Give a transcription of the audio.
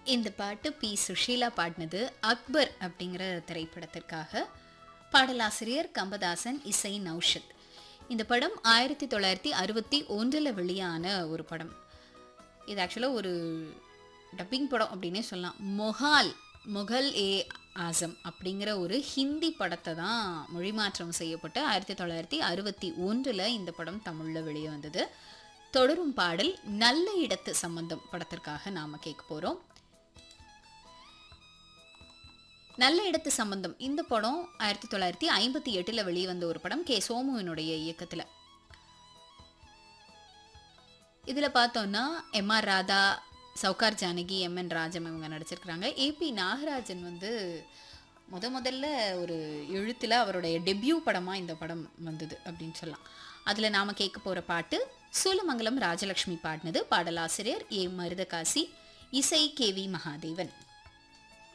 இந்த பாட்டு பி சுஷீலா பாடினது அக்பர் அப்படிங்கிற திரைப்படத்திற்காக பாடலாசிரியர் கம்பதாசன் இசை நௌஷத் இந்த படம் ஆயிரத்தி தொள்ளாயிரத்தி அறுபத்தி ஒன்றில் வெளியான ஒரு படம் இது ஆக்சுவலாக ஒரு டப்பிங் படம் அப்படின்னே சொல்லலாம் மொஹால் முகல் ஏ ஆசம் அப்படிங்கிற ஒரு ஹிந்தி படத்தை தான் மொழிமாற்றம் செய்யப்பட்டு ஆயிரத்தி தொள்ளாயிரத்தி அறுபத்தி ஒன்றில் இந்த படம் தமிழில் வெளியே வந்தது தொடரும் பாடல் நல்ல இடத்து சம்பந்தம் படத்திற்காக நாம் கேட்க போகிறோம் நல்ல இடத்து சம்பந்தம் இந்த படம் ஆயிரத்தி தொள்ளாயிரத்தி ஐம்பத்தி எட்டில் வெளிவந்த ஒரு படம் கே சோமுவினுடைய இயக்கத்தில் இதில் பார்த்தோன்னா M R Radha Sowcar Janaki M N Rajam இவங்க நடிச்சிருக்கிறாங்க ஏபி நாகராஜன் வந்து முத முதல்ல ஒரு எழுத்தில் அவருடைய டெபியூ படமாக இந்த படம் வந்தது அப்படின்னு சொல்லலாம் அதில் நாம் கேட்க போகிற பாட்டு சூலமங்கலம் ராஜலக்ஷ்மி பாடினது பாடலாசிரியர் ஏ மருதகாசி இசை கே வி மகாதேவன்